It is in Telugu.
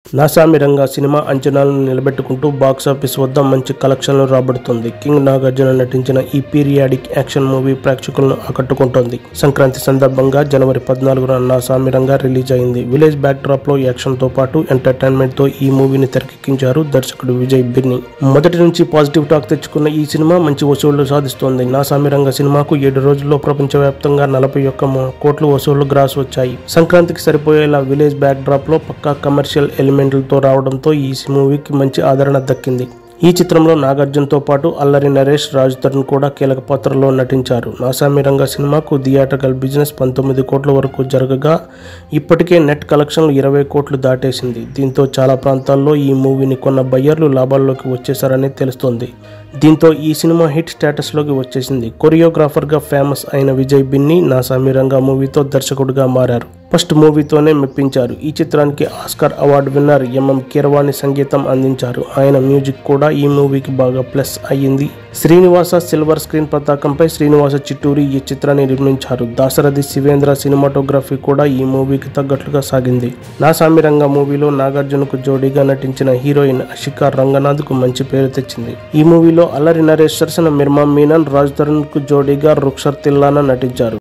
నాసామిరంగా సినిమా అంచనాలను నిలబెట్టుకుంటూ బాక్సాఫీస్ వద్ద మంచి కలెక్షన్లు రాబడుతుంది కింగ్ నాగార్జున నటించిన ఈ పీరియాడిక్ యాక్షన్ మూవీ ప్రేక్షకులను ఆకట్టుకుంటోంది సంక్రాంతి సందర్భంగా జనవరి పద్నాలుగున నాసామిరంగా రిలీజ్ అయింది విలేజ్ బ్యాక్ డ్రాప్ లో యాక్షన్ తో పాటు ఎంటర్టైన్మెంట్ తో ఈ మూవీని తెరకెక్కించారు దర్శకుడు విజయ్ బిర్ని మొదటి నుంచి పాజిటివ్ టాక్ తెచ్చుకున్న ఈ సినిమా మంచి వసూళ్లు సాధిస్తోంది నాసామిరంగ సినిమాకు ఏడు రోజుల్లో ప్రపంచవ్యాప్తంగా నలభై ఒక్క కోట్ల వసూళ్లు గ్రాస్ వచ్చాయి సంక్రాంతికి సరిపోయేలా విలేజ్ బ్యాక్ డ్రాప్ లో పక్కా కమర్షియల్ ఎలిమెంట్లతో రావడంతో ఈ మూవీకి మంచి ఆదరణ దక్కింది ఈ చిత్రంలో నాగార్జునతో పాటు అల్లరి నరేష్ రాజ్ తరుణ్ కూడా కీలక పాత్రలో నటించారు నాసామి రంగ సినిమాకు థియేటర్కల్ బిజినెస్ పంతొమ్మిది కోట్ల వరకు జరగగా ఇప్పటికే నెట్ కలెక్షన్లు ఇరవై కోట్లు దాటేసింది దీంతో చాలా ప్రాంతాల్లో ఈ మూవీని కొన్న బయ్యర్లు లాభాల్లోకి వచ్చేశారని తెలుస్తోంది దీంతో ఈ సినిమా హిట్ స్టేటస్లోకి వచ్చేసింది కొరియోగ్రాఫర్గా ఫేమస్ అయిన విజయ్ బిన్ని నాసామి రంగ మూవీతో దర్శకుడిగా మారారు ఫస్ట్ మూవీతోనే మెప్పించారు ఈ చిత్రానికి Oscar award winner MM Keeravani సంగీతం అందించారు ఆయన మ్యూజిక్ కూడా ఈ మూవీకి బాగా ప్లస్ అయ్యింది శ్రీనివాస సిల్వర్ స్క్రీన్ పతాకంపై శ్రీనివాస చిట్టూరి ఈ చిత్రాన్ని నిర్మించారు దాసరథి శివేంద్ర సినిమాటోగ్రఫీ కూడా ఈ మూవీకి తగ్గట్లుగా సాగింది నా సామిరంగ మూవీలో నాగార్జునకు జోడీగా నటించిన హీరోయిన్ అషికా రంగనాథ్కు మంచి పేరు తెచ్చింది ఈ మూవీలో అల్లరి నరేష్ సరసన మిర్మా మీనన్ రాజ్ తరుణ్కు జోడీగా రుక్షర్ తిల్లానా నటించారు